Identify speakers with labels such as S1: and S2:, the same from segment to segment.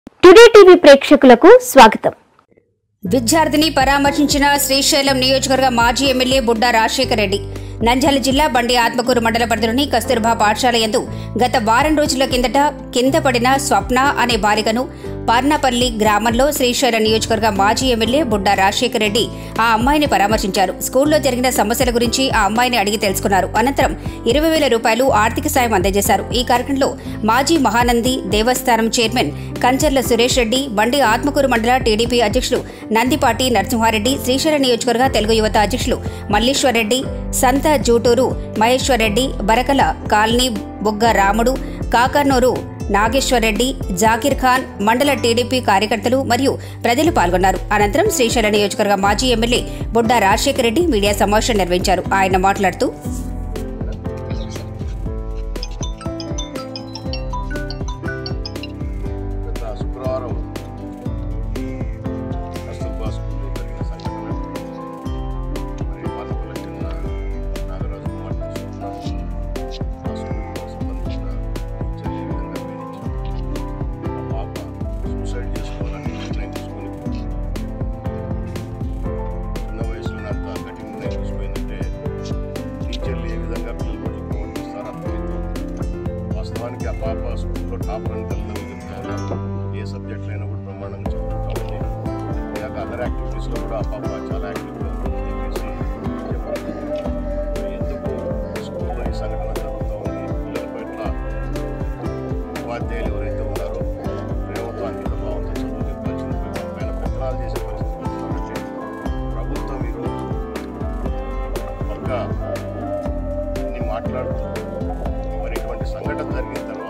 S1: Today TV ప్రేక్షకులకు స్వాగతం
S2: విద్యార్థిని పరామర్శించిన శ్రీశైలం నియోజకవర్గ మాజీ ఎమ్మెల్యే బుడ్డా రాజశేఖర రెడ్డి నంద్యాల జిల్లా బండి ఆత్మకూరు మండల పరిధిలోని కస్తూర్బా పాఠశాల యందు గత వారం రోజుల కిందట కింద పడిన స్వప్న అనే బాలికను పార్నాపల్లి గ్రామంలో శ్రీశైల నియోజకవర్గ మాజీ ఎమ్మెల్యే బుడ్డా రాజశేఖర రెడ్డి ఆ అమ్మాయిని పరామర్శించారు స్కూల్లో జరిగిన సమస్యల గురించి ఆ అమ్మాయిని అడిగి తెలుసుకున్నారు అనంతరం ఇరవై వేల రూపాయలు ఆర్థిక సాయం అందజేశారు ఈ కార్యక్రమంలో మాజీ మహానంది దేవస్థానం చైర్మన్ కంచర్ల సురేష్ రెడ్డి బండి ఆత్మకూరు మండల టీడీపీ అధ్యక్షులు నందిపాటి నరసింహారెడ్డి శ్రీశైల నియోజకవర్గ తెలుగు యువత అధ్యక్షులు మల్లీశ్వర్ రెడ్డి సంత జూటూరు మహేశ్వర్ రెడ్డి బరకల కాలనీ బుగ్గ రాముడు కాకర్నూరు నాగేశ్వర్ రెడ్డి జాకీర్ ఖాన్ మండల టీడీపీ కార్యకర్తలు మరియు ప్రజలు పాల్గొన్నారు అనంతరం శ్రీశైల నియోజకవర్గ మాజీ ఎమ్మెల్యే బుడ్డా రాజశేఖర రెడ్డి మీడియా సమావేశం నిర్వహించారు ఆయన మాట్లాడుతూ
S3: గత శుక్రవారం కస్తూర్బా స్కూల్లో జరిగిన సంఘటన మరి పాతపల్లి చెందిన నాగరాజు కుమార్ తీసుకున్న ఆ స్కూల్కు సంబంధించిన టీచర్ ఏ విధంగా వేధించారు ఆ పాప సూసైడ్ చేసుకోవాలని నిర్ణయం తీసుకొని చిన్న వయసులో అంత గట్టి నిర్ణయం తీసుకుపోయిందంటే టీచర్లు ఏ విధంగా పిల్లల పట్ల ప్రవర్తిస్తారో అర్థమవుతుంది వాస్తవానికి ఆ పాప స్కూల్లో టాపర్ అని తల్లిదండ్రులు చెప్తారు ఏ సబ్జెక్టులు అయినా కూడా బ్రహ్మాండంగా చెప్తారు కాబట్టి ఇక అదర్ యాక్టివిటీస్లో కూడా ఆ పాప చాలా యాక్టివ్గా ఉంది అని చెప్పేసి చెప్పాలి మరి ఎందుకు స్కూల్లో ఈ సంఘటన జరుగుతూ ఉంది పిల్లల పట్ల ఉపాధ్యాయులు ఎవరైతే ఉన్నారో ప్రేమతో అంకిత భావంతో చదువు చెప్పాల్సిన వాళ్ళ పైన పెత్తనాలు చేసే పరిస్థితి వస్తుందంటే ప్రభుత్వం ఈరోజు పక్క ఇన్ని మాట్లాడుతూ మరి ఇటువంటి సంఘటన జరిగిన తర్వాత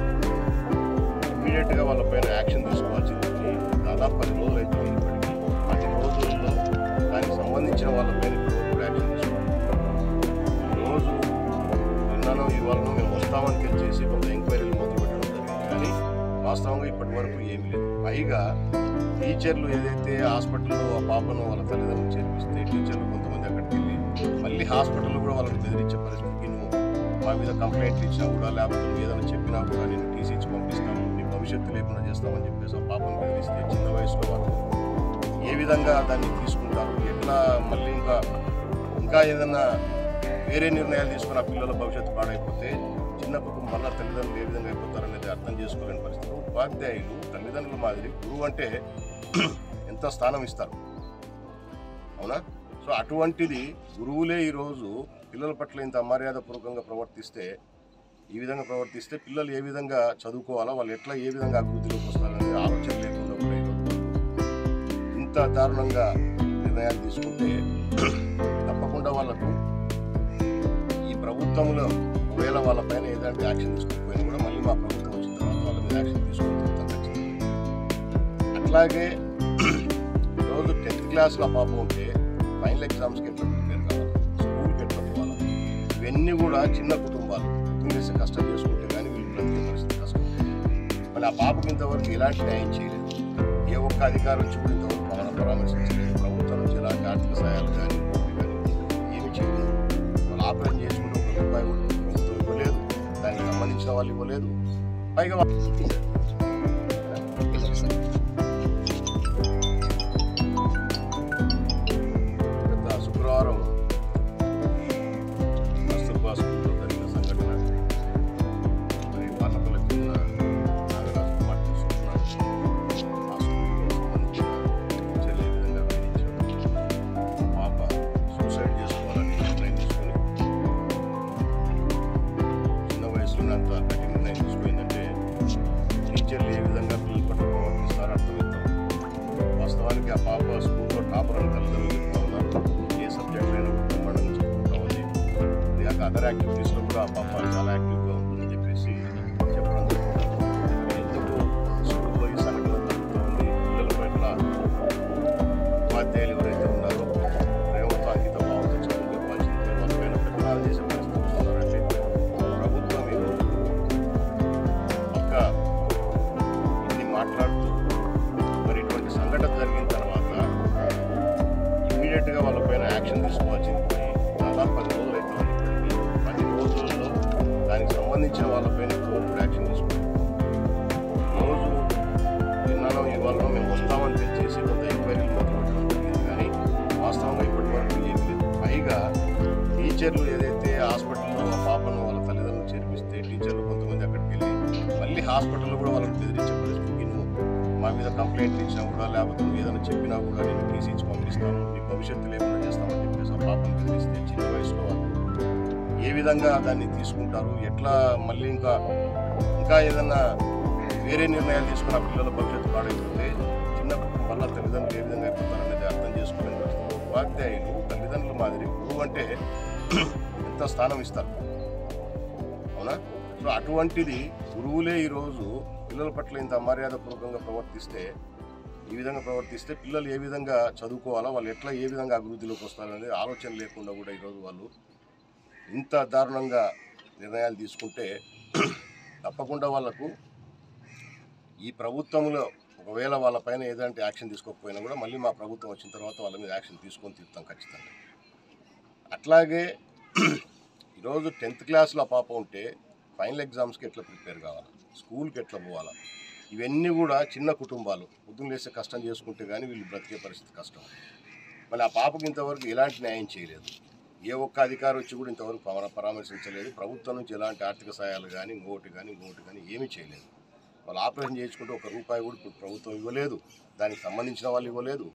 S3: ఇమీడియట్గా వాళ్ళపైన యాక్షన్ తీసుకోవాల్సింది దాదాపు పది రోజులు అవుతుంది ఇప్పటికీ పది రోజుల్లో దానికి సంబంధించిన వాళ్ళపైన ఇప్పుడు యాక్షన్ తీసుకోవాలి రోజు నిన్ననో ఇవాళనో మేము వస్తామని తెలిసేసి కొంత ఎంక్వైరీలు మొదలు పెట్టడం జరిగింది కానీ వాస్తవంగా ఇప్పటి వరకు ఏమీ లేదు పైగా టీచర్లు ఏదైతే హాస్పిటల్లో ఆ పాపను వాళ్ళ తల్లిదండ్రులు చేర్పిస్తే టీచర్లు కొంతమంది అక్కడికి వెళ్ళి మళ్ళీ హాస్పిటల్లో కూడా వాళ్ళని బెదిరించే పరిస్థితికి నువ్వు మా మీద కంప్లైంట్లు ఇచ్చినా కూడా లేకపోతే నువ్వు ఏదైనా చెప్పినా కూడా నేను టీసీ ఇచ్చి పంపిస్తాను నీ భవిష్యత్తు లేకుండా చేస్తామని చెప్పేసి ఆ పాపను బెదిరిస్తే చిన్న వయసులో వాళ్ళు ఏ విధంగా దాన్ని తీసుకుంటారు ఎట్లా మళ్ళీ ఇంకా ఇంకా ఏదైనా వేరే నిర్ణయాలు తీసుకుని ఆ పిల్లల భవిష్యత్తు పాడైపోతే చిన్న కుటుంబాల తల్లిదండ్రులు ఏ విధంగా అయిపోతారనేది అర్థం చేసుకోలేని పరిస్థితి ఉపాధ్యాయులు తల్లిదండ్రుల మాదిరి గురువు అంటే ఎంత స్థానం ఇస్తారు అవునా సో అటువంటిది గురువులే ఈరోజు పిల్లల పట్ల ఇంత అమర్యాదపూర్వకంగా ప్రవర్తిస్తే ఈ విధంగా ప్రవర్తిస్తే పిల్లలు ఏ విధంగా చదువుకోవాలా వాళ్ళు ఎట్లా ఏ విధంగా అభివృద్ధిలోకి వస్తారనేది ఆలోచన లేకుండా కూడా ఈరోజు ఇంత దారుణంగా నిర్ణయాలు తీసుకుంటే తప్పకుండా వాళ్ళకు ఈ ప్రభుత్వంలో ఒకవేళ వాళ్ళపైన ఏదంటే యాక్షన్ తీసుకోకపోయినా కూడా మళ్ళీ మా ప్రభుత్వం వచ్చిన తర్వాత వాళ్ళ మీద యాక్షన్ తీసుకుంటాం ఖచ్చితంగా అట్లాగే రోజు టెన్త్ క్లాస్లో ఆ పాప ఉంటే ఫైనల్ ఎగ్జామ్స్కి ఎట్లా ప్రిపేర్ కావాలి స్కూల్కి ఎట్లా పోవాలి ఇవన్నీ కూడా చిన్న కుటుంబాలు ఇంగ్లీష్ కష్టం చేసుకుంటే కానీ వీళ్ళు బ్రతికే పరిస్థితి కష్టం మళ్ళీ ఆ పాపకి ఇంతవరకు ఎలాంటి న్యాయం చేయలేదు ఏ ఒక్క అధికారం నుంచి కూడా ఇంతవరకు మమ్మల్ని పరామర్శించలేదు ప్రభుత్వం నుంచి ఎలాంటి ఆర్థిక సహాయాలు కానీ ఇంకోటి కానీ ఏమీ చేయలేదు వాళ్ళు ఆపరేషన్ చేసుకుంటే ఒక రూపాయి కూడా ప్రభుత్వం ఇవ్వలేదు దానికి సంబంధించిన వాళ్ళు ఇవ్వలేదు పైగా వా- గత శుక్రవారం కస్తూర్బా స్కూల్లో జరిగిన సంఘటన మరి పాతపల్లి చెందిన నాగరాజు కుమార్ తీసుకున్న ఆ స్కూల్లో సంబంధించిన టీచర్లు ఏ విధంగా వేధించారు ఆ పాప సూసైడ్ చేసుకోవాలని నిర్ణయం తీసుకొని చిన్న వయసులో అంత గట్టి నిర్ణయం తీసుకుపోయిందంటే మీద కంప్లైంట్ ఇచ్చినా కూడా లేకపోతే నువ్వు ఏదైనా చెప్పినా కూడా నేను టీసీ ఇచ్చి పంపిస్తాను నీ భవిష్యత్తు లేకుండా చేస్తామని చెప్పేసి ఆ పాపను బెదిరిస్తే చిన్న వయసులో వాళ్ళు ఏ విధంగా దాన్ని తీసుకుంటారు ఎట్లా మళ్ళీ ఇంకా ఇంకా ఏదన్నా వేరే నిర్ణయాలు తీసుకుని ఆ పిల్లల భవిష్యత్తు పాడైపోతే చిన్న వల్ల తల్లిదండ్రులు ఏ విధంగా అయిపోతారనేది అర్థం చేసుకునే పరిస్థితి. ఉపాధ్యాయులు తల్లిదండ్రుల మాదిరి గురువు అంటే ఎంత స్థానం ఇస్తారు అవునా సో అటువంటిది గురువులే ఈరోజు పిల్లల పట్ల ఇంత అమర్యాదపూర్వకంగా ప్రవర్తిస్తే ఈ విధంగా ప్రవర్తిస్తే పిల్లలు ఏ విధంగా చదువుకోవాలో వాళ్ళు ఎట్లా ఏ విధంగా అభివృద్ధిలోకి వస్తారనేది ఆలోచన లేకుండా కూడా ఈరోజు వాళ్ళు ఇంత దారుణంగా నిర్ణయాలు తీసుకుంటే తప్పకుండా వాళ్ళకు ఈ ప్రభుత్వంలో ఒకవేళ వాళ్ళ పైన ఏదంటే యాక్షన్ తీసుకోకపోయినా కూడా మళ్ళీ మా ప్రభుత్వం వచ్చిన తర్వాత వాళ్ళ మీద యాక్షన్ తీసుకొని తీరుతాం ఖచ్చితంగా అట్లాగే ఈరోజు టెన్త్ క్లాస్లో ఆ పాప ఉంటే ఫైనల్ ఎగ్జామ్స్కి ఎట్లా ప్రిపేర్ కావాలి స్కూల్కి ఎట్లా పోవాలా ఇవన్నీ కూడా చిన్న కుటుంబాలు పొద్దున్న లేస్తే కష్టం చేసుకుంటే కానీ వీళ్ళు బ్రతికే పరిస్థితి కష్టం మళ్ళీ ఆ పాపకి ఇంతవరకు ఎలాంటి న్యాయం చేయలేదు ఏ ఒక్క అధికారి వచ్చి కూడా ఇంతవరకు పరా- పరామర్శించలేదు ప్రభుత్వం నుంచి ఎలాంటి ఆర్థిక సహాయాలు కానీ ఇంకోటి కానీ ఇంకోటి కానీ ఏమీ చేయలేదు వాళ్ళు ఆపరేషన్ చేయించుకుంటే ఒక రూపాయి కూడా ఇప్పుడు ప్రభుత్వం ఇవ్వలేదు దానికి సంబంధించిన వాళ్ళు ఇవ్వలేదు